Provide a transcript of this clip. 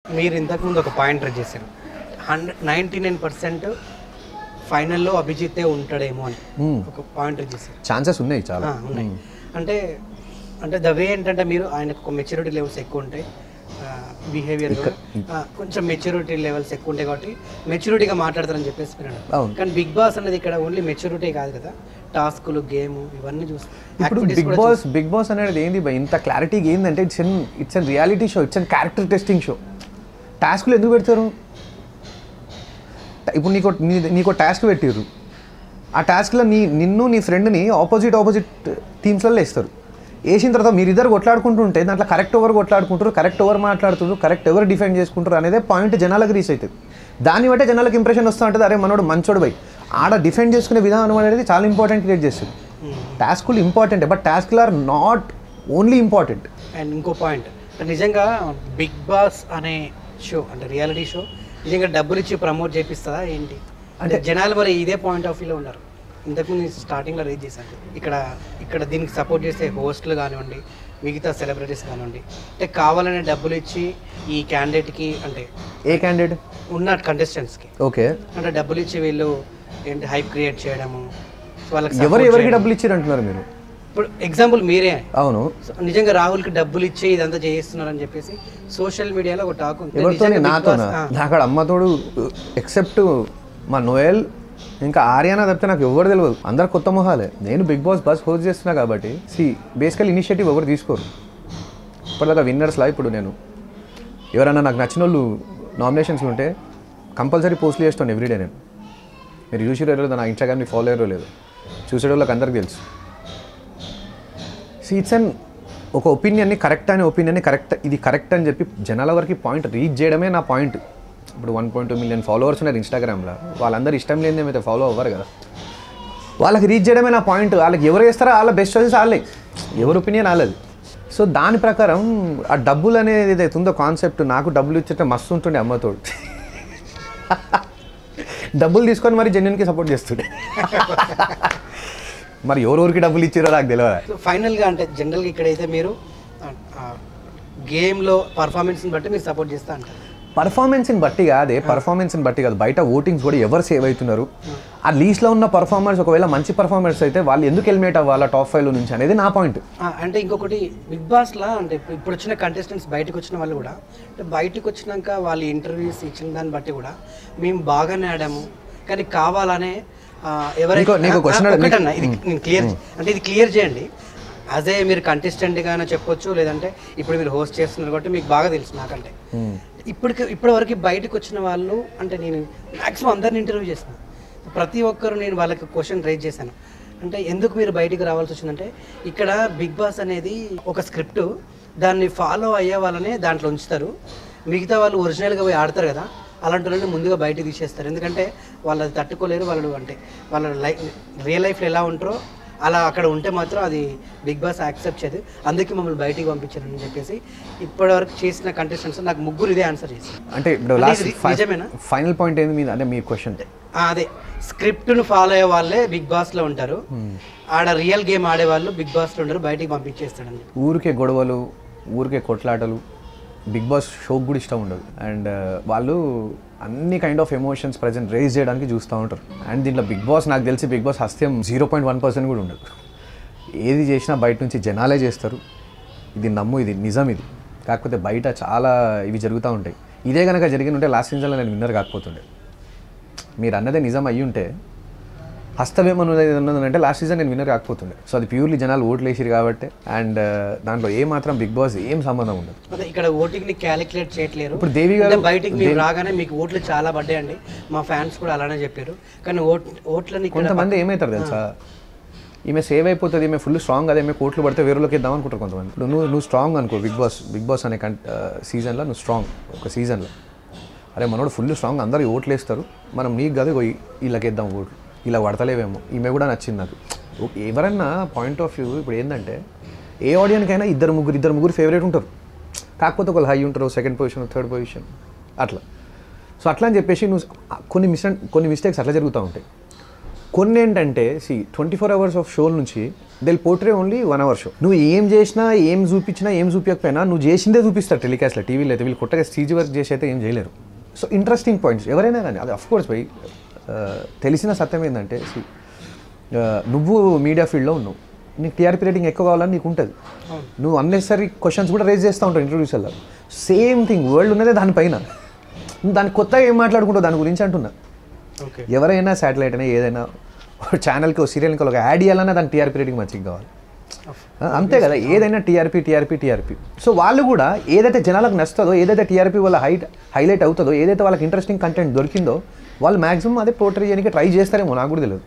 మీరు ఇంతకుముందు ఒక పాయింట్ రైజ్ చేశారు హండ్రెడ్ నైంటీ నైన్ పర్సెంట్ ఫైనల్లో అభిజితే ఉంటాడేమో అని Hmm. ఒక పాయింట్ రైజ్ చేశారు ఛాన్సెస్ ఉన్నాయి చాలా ఆ, ఉన్నాయి అంటే అంటే ద వే ఏంటంటే మీరు ఆయనకు ఒక మెచ్యూరిటీ లెవెల్స్ ఎక్కువ ఉంటాయి బిహేవియర్ కొంచెం మెచ్యూరిటీ లెవెల్స్ ఎక్కువ ఉంటాయి కాబట్టి మెచ్యూరిటీగా మాట్లాడతారని చెప్పేసి మీరు అన్నారు. అవును. కానీ బిగ్ బాస్ అనేది ఇక్కడ ఓన్లీ మెచ్యూరిటీ కాదు కదా టాస్కులు గేమ్ ఇవన్నీ చూస్తాం ఇప్పుడు బిగ్ బాస్ బిగ్ బాస్ అనేది ఏంది భయ్ ఇంత క్లారిటీగా ఏంటంటే it's an it's an reality show it's an character testing show టాస్క్లు ఎందుకు పెడతారు ఇప్పుడు నీకు నీ- నీకు టాస్క్ పెట్టిర్రు ఆ టాస్క్లో నీ నిన్ను నీ ఫ్రెండ్ని ఆపోజిట్ ఆపోజిట్ టీమ్స్లలో వేస్తారు వేసిన తర్వాత మీరిద్దరు కొట్లాడుకుంటుంటే దాంట్లో కరెక్ట్ ఓవర్ కొట్లాడుకుంటారు కరెక్ట్ ఓవర్ మాట్లాడుతుంటారు కరెక్ట్ ఎవరు డిఫెండ్ చేసుకుంటారు అనేది పాయింట్ జనాలకు రీచ్ అవుతుంది దాన్ని బట్టే జనాలకు ఇంప్రెషన్ వస్తూ ఉంటుంది అరే మనోడు మంచోడు బై ఆడ డిఫెండ్ చేసుకునే విధానం అనేది చాలా ఇంపార్టెంట్ క్రియేట్ చేస్తుంది టాస్కులు ఇంపార్టెంట్ బట్ టాస్క్లు are not only important and ఇంకో పాయింట్ నిజంగా బిగ్ బాస్ అనే షో అంటే రియాలిటీ షో నిజంగా డబ్బులు ఇచ్చి ప్రమోట్ చేపిస్తుందా ఏంటి అంటే జనాలు మరి ఇదే పాయింట్ ఆఫ్ వ్యూలో ఉన్నారు ఇంతకుముందు నేను స్టార్టింగ్లో రేజ్ చేశాను ఇక్కడ ఇక్కడ దీనికి సపోర్ట్ చేసే హోస్ట్లు కానివ్వండి మిగతా సెలబ్రిటీస్ కానివ్వండి అంటే కావాలనే డబ్బులు ఇచ్చి ఈ క్యాండిడేట్కి అంటే ఏ క్యాండిడేట్ ఉన్న కంటెస్టెంట్స్కి ఓకే అంటే డబ్బులు ఇచ్చి వీళ్ళు ఏంటి హైప్ క్రియేట్ చేయడము వాళ్ళకి ఎవరు support ఎవరికి చేయడం. డబ్బులు ఇచ్చారు అంటున్నారు మీరు ఇప్పుడు ఎగ్జాంపుల్ మీరే అవును సో నిజంగా రాహుల్కి డబ్బులు ఇచ్చి ఇదంతా చేయిస్తున్నారని చెప్పేసి సోషల్ మీడియాలో ఒక టాక్ ఉంది ఎవరితో నిజంగా Big నాతో Boss, ఆ, నాకు ఆడ అమ్మతోడు ఎక్సెప్ట్ మా నోయల్ ఇంకా ఆర్యానా తప్పితే నాకు ఎవరు తెలియదు అందరు కొత్త మొహాలే నేను బిగ్ బాస్ బస్ హోస్ట్ చేస్తున్నా కాబట్టి సి బేసికల్ ఇనిషియేటివ్ ఎవరు తీసుకోరు ఇప్పటిదాకా విన్నర్స్లా ఇప్పుడు నేను ఎవరైనా నాకు నచ్చిన వాళ్ళు నామినేషన్స్లు ఉంటే కంపల్సరీ పోస్ట్లు చేస్తాను ఎవ్రీడే నేను మీరు చూసిరో లేదో నా ఇన్స్టాగ్రామ్ని ఫాలో అయ్యారో లేదు చూసేటోళ్ళకి అందరికి తెలుసు సి ఇట్స్ అన్ ఒక ఒపీనియన్ని కరెక్ట్ అనే ఒపీనియన్ని కరెక్ట్ ఇది కరెక్ట్ అని చెప్పి జనాల వరకు పాయింట్ రీచ్ చేయడమే నా పాయింట్ ఇప్పుడు one point two million followers ఉన్నారు ఇన్స్టాగ్రామ్లో వాళ్ళందరూ ఇష్టం లేని ఏమైతే ఫాలో అవ్వరు కదా వాళ్ళకి రీచ్ చేయడమే నా పాయింట్ వాళ్ళకి ఎవరు వేస్తారో వాళ్ళ బెస్ట్ చాయిస్ వాళ్ళే ఎవరి ఒపీనియన్ వాళ్ళది సో దాని ప్రకారం ఆ డబ్బులు అనేది ఏదైతే ఉందో కాన్సెప్ట్ నాకు డబ్బులు ఇచ్చేట మస్తు ఉంటుండే అమ్మతోడు డబ్బులు తీసుకొని మరి జెన్యున్కి సపోర్ట్ చేస్తుండే మరి ఎవరెవరికి డబ్బులు ఇచ్చారో నాకు తెలియదు సో ఫైనల్గా అంటే జనరల్గా ఇక్కడైతే మీరు గేమ్లో పర్ఫార్మెన్స్ని బట్టి మీరు సపోర్ట్ చేస్తా అంటారు పర్ఫార్మెన్స్ని బట్టి కాదే పర్ఫార్మెన్స్ని బట్టి కాదు బయట ఓటింగ్స్ కూడా ఎవరు సేవ్ అవుతున్నారు ఆ లీస్ట్లో ఉన్న పర్ఫార్మర్స్ ఒకవేళ మంచి పర్ఫార్మర్స్ అయితే వాళ్ళు ఎందుకు ఎలిమినేట్ అవ్వాలా టాప్ ఫైవ్లో నుంచి అనేది నా పాయింట్ ఆ, అంటే ఇంకొకటి బిగ్ బాస్లా అంటే ఇప్పుడు ఇప్పుడు వచ్చిన కంటెస్టెంట్స్ బయటకు వచ్చిన వాళ్ళు కూడా అంటే బయటకు వచ్చినాక వాళ్ళు ఇంటర్వ్యూస్ ఇచ్చిన దాన్ని బట్టి కూడా మేము బాగానే ఆడాము కానీ కావాలనే ఆ, ఎవరైతే నీకు- నీకు question ఆ, అడగ- ఒకటన్నా, ఇది నేను క్లియర్ అంటే ఇది క్లియర్ చేయండి అదే మీరు కంటెస్టెంట్గానే చెప్పొచ్చు లేదంటే ఇప్పుడు మీరు హోస్ట్ చేస్తున్నారు కాబట్టి మీకు బాగా తెలుసు నాకంటే ఇప్పటికి ఇప్పటి వరకు బయటకు వచ్చిన వాళ్ళు అంటే నేను మ్యాక్సిమం అందరిని ఇంటర్వ్యూ చేసిన ప్రతి ఒక్కరు నేను వాళ్ళకి క్వశ్చన్ రైజ్ చేశాను అంటే ఎందుకు మీరు బయటికి రావాల్సి వచ్చిందంటే ఇక్కడ బిగ్ బాస్ అనేది ఒక స్క్రిప్ట్ దాన్ని ఫాలో అయ్యే వాళ్ళనే దాంట్లో ఉంచుతారు మిగతా వాళ్ళు ఒరిజినల్గా పోయి ఆడతారు కదా అలాంటి వాళ్ళని ముందుగా బయటకు తీసేస్తారు ఎందుకంటే వాళ్ళు అది తట్టుకోలేరు వాళ్ళు అంటే వాళ్ళ లైఫ్ రియల్ లైఫ్లో ఎలా ఉంటారో అలా అక్కడ ఉంటే మాత్రం అది బిగ్ బాస్ యాక్సెప్ట్ చేయదు అందుకే మమ్మల్ని బయటికి పంపించారని చెప్పేసి ఇప్పటివరకు చేసిన కంటెస్టెంట్స్ నాకు ముగ్గురు ఇదే ఆన్సర్ చేశారు అంటే ఇప్పుడు అంటే లాస్ట్ ఇది నిజమేనా? ఫైనల్ పాయింట్ ఏంది మీద అంటే మీ క్వశ్చన్ ఆ, అదే స్క్రిప్ట్ను ఫాలో అయ్యే వాళ్ళే బిగ్ బాస్లో ఉంటారు ఆడ రియల్ గేమ్ ఆడే వాళ్ళు బిగ్ బాస్లో ఉంటారు బయటికి పంపించేస్తాడని ఊరికే గొడవలు ఊరికే కొట్లాటలు బిగ్ బాస్ షోకి కూడా ఇష్టం ఉండదు అండ్ వాళ్ళు అన్ని kind of emotions present rage చేయడానికి చూస్తూ ఉంటారు అండ్ దీంట్లో బిగ్ బాస్ నాకు తెలిసి బిగ్ బాస్ హస్త్యం జీరో పాయింట్ వన్ పర్సెంట్ కూడా ఉండదు ఏది చేసినా బయట నుంచి జనాలే చేస్తారు ఇది నమ్ము ఇది నిజం ఇది కాకపోతే బయట చాలా ఇవి జరుగుతూ ఉంటాయి ఇదే కనుక జరిగిన ఉంటే లాస్ట్ సీజన్లో నేను విన్నర్ కాకపోతుండే మీరు అన్నదే నిజం అయ్యి ఉంటే హస్తమేమన్నది ఉన్నదంటే లాస్ట్ సీజన్ నేను విన్నర్ కాకపోతుండే సో అది ప్యూర్లీ జనాలు ఓట్లు వేసిరు కాబట్టి అండ్ దాంట్లో ఏ మాత్రం బిగ్ బాస్ ఏం సంబంధం ఉండదు అదే ఇక్కడ ఓటింగ్ ని క్యాలిక్యులేట్ చేయట్లేరు ఇప్పుడు దేవి గారు- అంటే బయటికి మీరు రాగానే మీకు ఓట్లు చాలా పడ్డాయండి మా ఫ్యాన్స్ కూడా అలానే చెప్పారు కానీ ఓట్ ఓట్లని ఇక్కడ కొంతమంది ఏమవుతారు తెలుసా ఈమె సేవ్ అయిపోతుంది ఈమె ఫుల్ స్ట్రాంగ్ అదే ఈమె కోట్లు పడితే వేరేలోకి ఇద్దాం అనుకుంటారు కొంతమంది ఇప్పుడు నువ్వు నువ్వు స్ట్రాంగ్ అనుకో బిగ్ బాస్ బిగ్ బాస్ అనే కన్ సీజన్లో నువ్వు స్ట్రాంగ్ ఒక సీజన్లో అరే మనోడు ఫుల్ స్ట్రాంగ్ అందరూ ఓట్లు వేస్తారు మనం నీకు కాదు ఇగో ఈ- వీళ్ళకి ఇద్దాం ఓట్లు ఇలా పడతలేవేమో ఈమె కూడా నచ్చింది నాకు ఓ- ఎవరన్నా పాయింట్ ఆఫ్ వ్యూ ఇప్పుడు ఏంటంటే ఏ ఆడియన్కైనా ఇద్దరు ముగ్గురు ఇద్దరు ముగ్గురు ఫేవరెట్ ఉంటారు కాకపోతే ఒకళ్ళు హై ఉంటారు సెకండ్ పొజిషన్ థర్డ్ పొజిషన్ అట్లా సో అట్లా అని చెప్పేసి నువ్వు కొన్ని మిస్ కొన్ని మిస్టేక్స్ అట్లా జరుగుతూ ఉంటాయి కొన్ని ఏంటంటే సి twenty four hours of show నుంచి దిల్ portray only one hour show నువ్వు ఏం చేసినా ఏం చూపించినా ఏం చూపించకపోయినా నువ్వు చేసిందే చూపిస్తారు టెలికాస్ట్లో టీవీలో అయితే వీళ్ళు కొత్తగా సీజీ వర్క్ చేసి అయితే ఏం చేయలేరు సో ఇంట్రెస్టింగ్ పాయింట్స్ ఎవరైనా కానీ అది కోర్స్ బై తెలిసిన సత్యం ఏంటంటే see, ఆ, నువ్వు మీడియా ఫీల్డ్లో ఉన్నావు నీకు టీఆర్పీ రేటింగ్ ఎక్కువ కావాలని నీకు ఉంటుంది నువ్వు అన్నెసరీ క్వశ్చన్స్ కూడా రేజ్ చేస్తూ ఉంటావు ఇంటర్వ్యూస్లో సేమ్ థింగ్ వరల్డ్ ఉన్నదే దానిపైన నువ్వు దాని కొత్తగా ఏం మాట్లాడుకుంటావు దాని గురించి అంటున్నా ఓకే ఎవరైనా శాటిలైట్ అయినా ఏదైనా ఛానల్కి సీరియల్కి ఒక యాడ్ చేయాలన్నా దాని టీఆర్పీ రేటింగ్ మంచిగా కావాలి ఆ, అంతే కదా ఏదైనా టీఆర్పీ టీఆర్పీ టీఆర్పీ సో వాళ్ళు కూడా ఏదైతే జనాలకు నచ్చుతుందో ఏదైతే టీఆర్పీ వాళ్ళ హైట్ హైలైట్ అవుతుందో ఏదైతే వాళ్ళకి ఇంట్రెస్టింగ్ కంటెంట్ దొరికిందో వాళ్ళు మాక్సిమం అదే పోర్ట్రీ చేయడానికి ట్రై చేస్తారేమో నాకు కూడా తెలియదు